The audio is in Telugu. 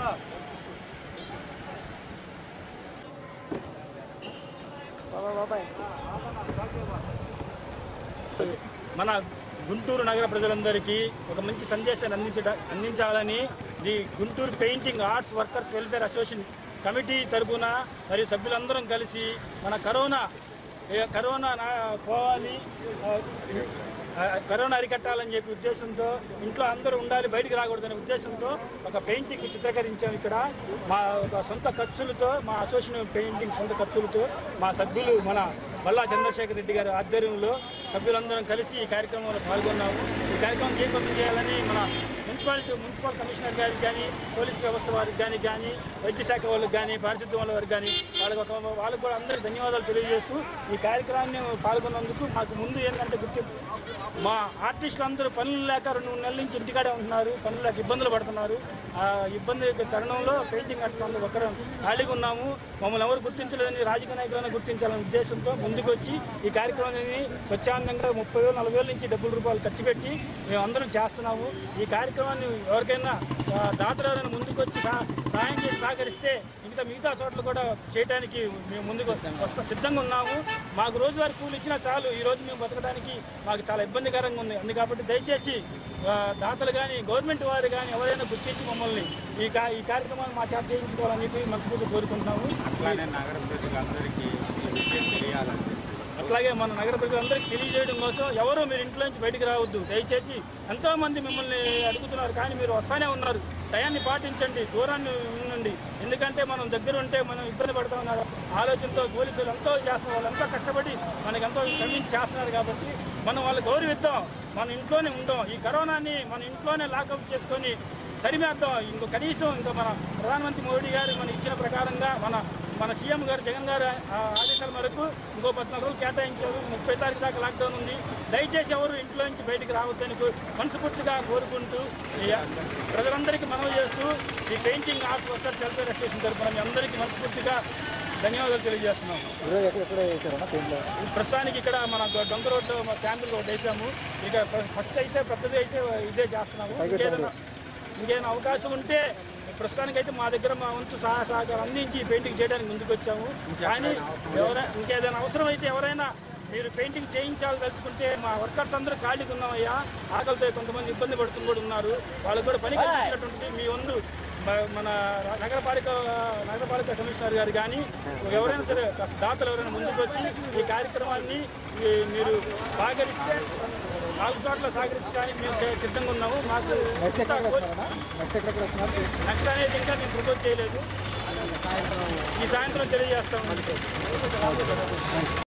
మన గుంటూరు నగర ప్రజలందరికీ ఒక మంచి సందేశాన్ని అందించడ అందించాలని the Guntur painting arts workers welfare association committee తరపున మరియు సభ్యులందరం కలిసి మన కరోనా ఏ కరోనా నా- పోవాలి ఆ, ఆ, కరోనా అరికట్టాలని చెప్పి ఉద్దేశంతో ఇంట్లో అందరూ ఉండాలి బయటికి రాకూడదనే ఉద్దేశంతో ఒక పెయింటింగ్ చిత్రీకరించాం ఇక్కడ మా ఒక సొంత ఖర్చులతో మా అసోసియేషన్ పెయింటింగ్ సొంత ఖర్చులతో మా సభ్యులు మన మల్లా చంద్రశేఖర్ రెడ్డి గారి ఆధ్వర్యంలో సభ్యులందరం కలిసి ఈ కార్యక్రమంలో పాల్గొన్నాము ఈ కార్యక్రమం జయప్రదం చేయాలని మన మున్సిపాలిటీ మున్సిపల్ కమిషనర్ గారికి కానీ పోలీస్ వ్యవస్థ వారికి కానీ కానీ వైద్య శాఖ వాళ్ళకి కానీ పారిశుద్ధ్యం వాళ్ళ వారికి కానీ వాళ్ళకి ఒక వాళ్ళకి కూడా అందరికీ ధన్యవాదాలు తెలియజేస్తూ ఈ కార్యక్రమాన్ని పాల్గొన్నందుకు మాకు ముందు ఏంటంటే గుర్తింపు మా ఆర్టిస్టులు అందరూ పనులు లేక రెండు మూడు నెలల నుంచి ఇంటికాడే ఉంటున్నారు పనులు లేక ఇబ్బందులు పడుతున్నారు ఆ ఇబ్బంది తరుణంలో పెయింటింగ్ ఆర్టిస్ట్ అందరూ ఒకరు ఖాళీగా ఉన్నాము మమ్మల్ని ఎవరు గుర్తించలేదని రాజకీయ నాయకులను గుర్తించాలనే ఉద్దేశంతో ముందుకొచ్చి ఈ కార్యక్రమాన్ని స్వచ్ఛందంగా ముప్పై వేలు నలభై వేల నుంచి డెబ్బై రూపాయలు ఖర్చు పెట్టి మేము అందరం చేస్తున్నాము ఈ కార్యక్రమాన్ని ఎవరికైనా ఆ, దాతలు ఎవరైనా ముందుకొచ్చి సహా- సహాయం చేసి సహకరిస్తే మిగతా మిగతా చోట్ల కూడా చేయడానికి మేము ముందుకు వస్తా సిద్ధంగా ఉన్నాము మాకు రోజువారీ కూలి ఇచ్చినా చాలు ఈ రోజు మేము బతకడానికి మాకు చాలా ఇబ్బందికరంగా ఉంది అందు కాబట్టి దయచేసి ఆ, దాతలు కానీ గవర్నమెంట్ వారు కానీ ఎవరైనా గుర్తించి మమ్మల్ని ఈ కా ఈ కార్యక్రమాన్ని మా చేత చేయించుకోవాలని చెప్పి మనస్ఫూర్తి కోరుకుంటున్నాము అట్లానే నగర ప్రజలందరికీ ఈ విషయం తెలియాలని అట్లాగే మన నగర ప్రజలందరికీ తెలియజేయడం కోసం ఎవరు మీరు ఇంట్లో నుంచి బయటికి రావద్దు దయచేసి ఎంతో మంది మిమ్మల్ని అడుగుతున్నారు కానీ మీరు వస్తానే ఉన్నారు టయాన్ని పాటించండి దూరాన్ని ఉండండి ఎందుకంటే మనం దగ్గర ఉంటే మనం ఇబ్బంది పడతామన్న ఆలోచనతో పోలీసులు ఎంతో చేస్తున్నారు వాళ్ళు ఎంతో కష్టపడి మనకి ఎంతో శ్రమించి చేస్తున్నారు కాబట్టి మనం వాళ్ళు గౌరవిద్దాం మన ఇంట్లోనే ఉందాం ఈ కరోనాని మన ఇంట్లోనే లాకప్ చేసుకొని తరిమేద్దాం ఇంకో కనీసం ఇంకా మన ప్రధానమంత్రి మోడీ గారు మనకి ఇచ్చిన ప్రకారంగా మన మన సీఎం గారు జగన్ గారు ఆ ఆదేశాల మేరకు ఇంకో పద్నాలుగు రోజులు కేటాయించారు ముప్పై తారీఖు దాకా లాక్డౌన్ ఉంది దయచేసి ఎవరు ఇంట్లో నుంచి బయటికి రావద్దని కో- మనస్ఫూర్తిగా కోరుకుంటూ ఈ ప్రజలందరికీ మనవి చేస్తూ ఈ painting arts workers welfare association తరఫున మీ అందరికీ మనస్ఫూర్తిగా ధన్యవాదాలు తెలియజేస్తున్నాం ప్రస్తుతానికి ఇక్కడ మన డొంక రోడ్డు మా శాంపిల్ ఒకటి వేసాము ఇక ఫస్ట్ అయితే పెద్దది అయితే ఇదే చేస్తున్నాము ఇంకేదైనా ఇంకేమైనా అవకాశం ఉంటే ప్రస్తుతానికి అయితే మా దగ్గర మా వంతు సహాయ సహకారం అందించి ఈ పెయింటింగ్ చేయడానికి ముందుకు వచ్చాము కానీ ఎవరైనా ఇంకేదైనా అవసరం అయితే ఎవరైనా మీరు పెయింటింగ్ చేయించాలి తలుచుకుంటే మా వర్కర్స్ అందరూ ఖాళీగా ఉన్నామయ్యా ఆకలితో కొంతమంది ఇబ్బంది పడుతూ కూడా ఉన్నారు వాళ్ళకి కూడా పని కల్పించినటువంటి మీ వందు మ- మన నగరపాలిక నగరపాలిక కమిషనర్ గారు కానీ ఎవరైనా సరే కాస్త దాతలు ఎవరైనా ముందుకు వచ్చి ఈ కార్యక్రమాన్ని ఈ మీరు సహకరిస్తే నాలుగు చోట్ల సహకరించడానికి మేము చే- సిద్ధంగా ఉన్నాము మాకు నెక్స్ట్ అనేది ఇంకా మేము ప్రపోజ్ చేయలేదు ఈ సాయంత్రం తెలియజేస్తాము